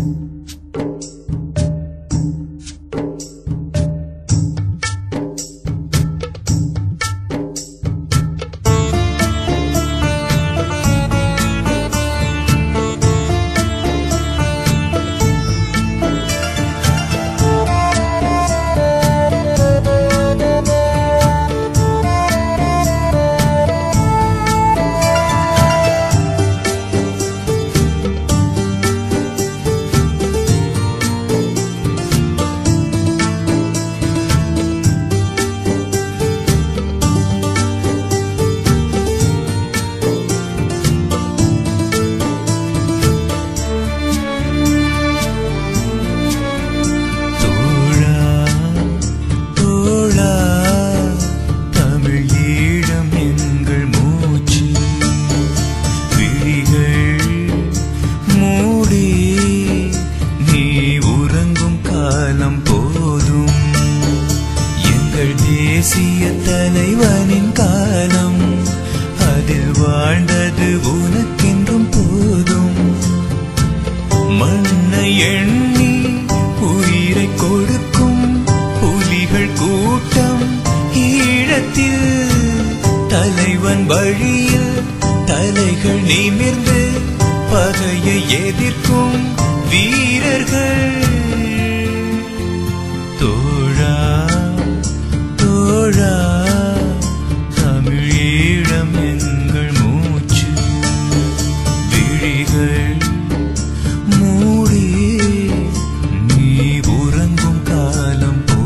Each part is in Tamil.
தோழா தோழா தமிழ் ஈழம் எங்கள் மூச்சு விழிகள் மூடி நீ உறங்கும் காலம் போதும் எங்கள் தேசிய தலைவனின் காலம் அதில் வாழ்ந்தது உனக்கென்றும் போதும் மண்ணை எண்ணி உயிரை கொடுக்கும் புலிகள் கூட்டம் ஈழத்தில் தலைவன் வழியில் தலைகள் நிமிர்ந்து பகையை எதிர்க்கும் வீரர்கள் தோழா தோழா தமிழீழம் எங்கள் மூச்சு விழிகள் மூடி நீ உறங்கும் காலம் போ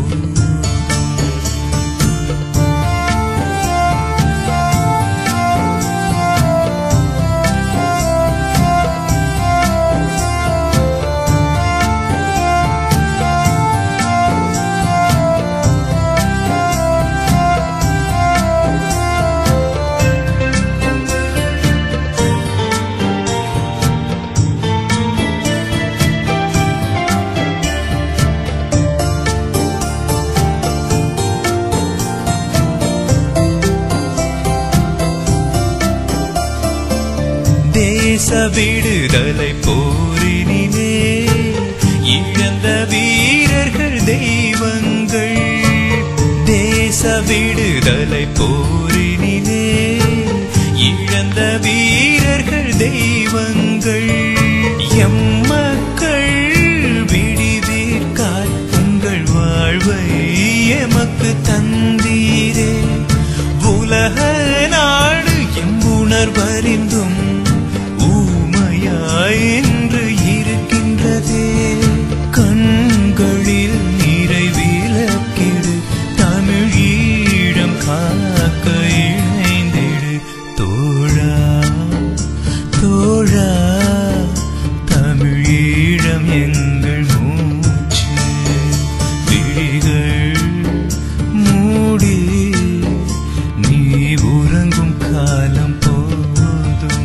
தேச விடுதலை போரினிலே இழந்த வீரர்கள் தெய்வங்கள் தேச விடுதலை போரினிலே இழந்த வீரர்கள் தெய்வங்கள் எம் மக்கள் விடிவீர்க்காய் உங்கள் வாழ்வை எமக்கு தந்தீரே உலக நாடு எம்புணர்வறிந்தும் ஊமையாய் என்று இருக்கின்றதே கண்களில் நீரை விளக்கிடு தமிழீழம் காக்க இணைந்திடு தோழா தோழா தமிழீழம் எங்கள் மூச்சு விழிகள் மூடி நீ உறங்கும் காலம் போதும்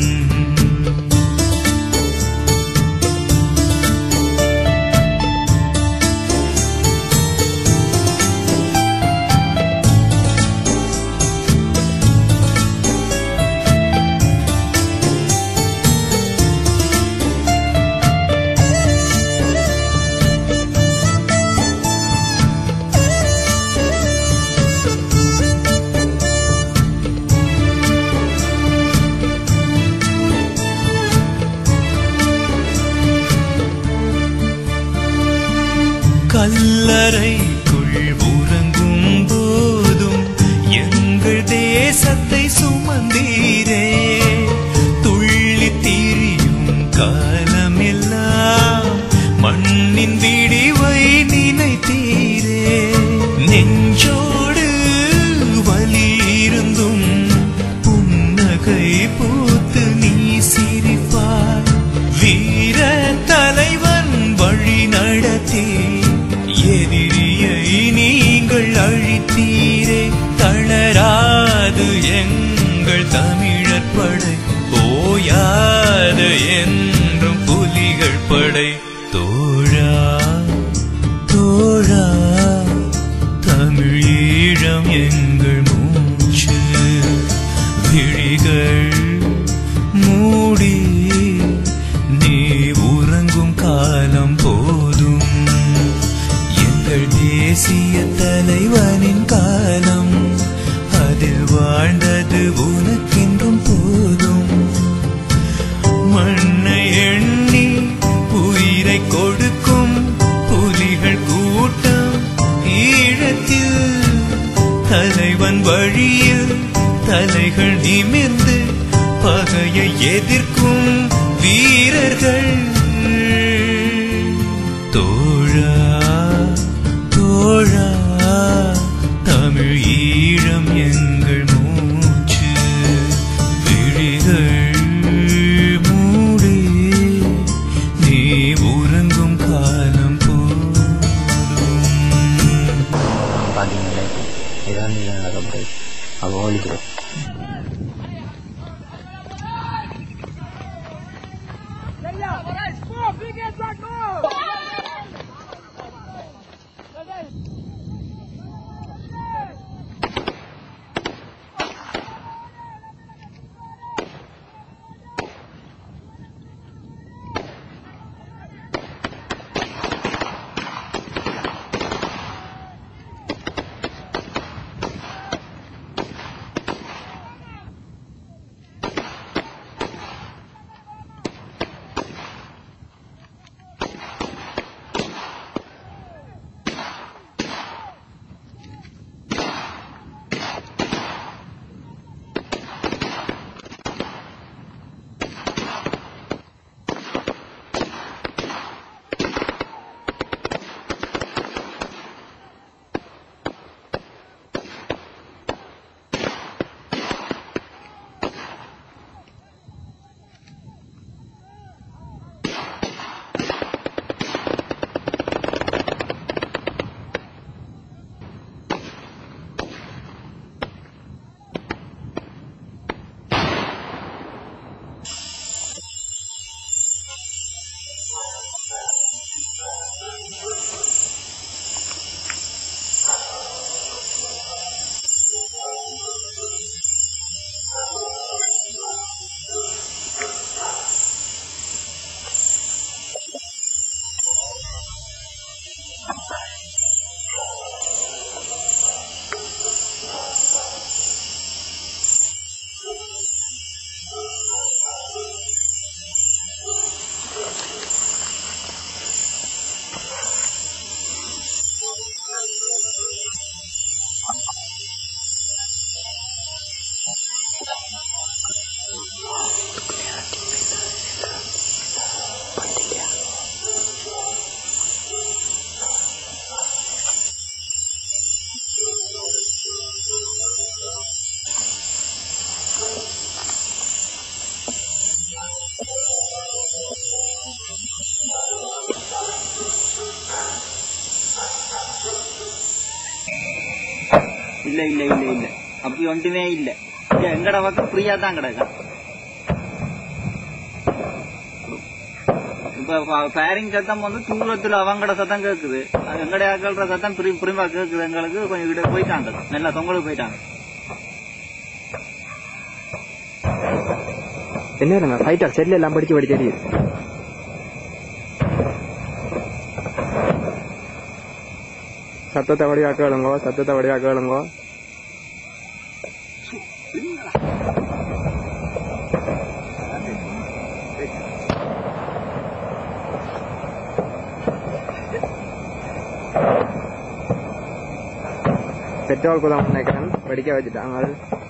கல்லறைக்குள் உறங்கும் போதும் எங்கள் தேசத்தை சுமந்தீரே துள்ளி திரியும் காலமெல்லாம் மண்ணின் விடிவை நினைத்தீரே நெஞ்சோடு வலி இருந்தும் புன்னகை பூத்து நீ சிரிப்பாய் வீர தலைவன் வழி நடத்தி எதிரியை நீங்கள் அழித்தீரே தளராது எங்கள் தமிழர் படை ஓயாது என்றும் புலிகள் படை தோழா தோழா தமிழீழம் எங்கள் மூச்சு விழிகள் மூடி நீ உறங்கும் காலம் போதும் எங்கள் தேசிய தலைவனின் காலம் அதில் வாழ்ந்தது உனக்கென்றும் போதும் மண்ணை எண்ணி உயிரை கொடுக்கும் புலிகள் கூட்டம் ஈழத்தில் தலைவன் வழியில் தலைகள் நிமிர்ந்து பகையை எதிர்க்கும் வீரர்கள் தோழா தோழா தமிழ் ஈழம் எங்கள் மூச்சு விழிகள் மூடி நீ உறங்கும் காலம் போதும் பார்த்தீங்களே இதான் இது நடக்கிறது அவள் ஓடிக்கிறோம் இல்ல இல்ல இல்ல இல்ல அப்படி ஒன்றுமே இல்ல இங்க எங்கட பக்கம் ஃப்ரீயா தான் கிடக்கும் இப்ப ஃபயரிங் சத்தம் வந்து தூரத்துல அவங்கட சத்தம் கேக்குது அது எங்கட ஆக்கள்ற சத்தம் புரி புரிமா கேக்குது எங்களுக்கு கொஞ்சம் கிட்ட போயிட்டாங்க நல்லா தொங்கலுக்கு போயிட்டாங்க என்ன இல்லைங்க ஃபைட்டர் செல்லு எல்லாம் படிச்சு படிச்சு அடியுது சத்தத்தை வடிவா கேளுங்கோ சத்தத்தை வடிவா கேளுங்கோ பெட்ரோல் குதான் நினைக்கிறேன் வெடிக்க வச்சுட்டாங்க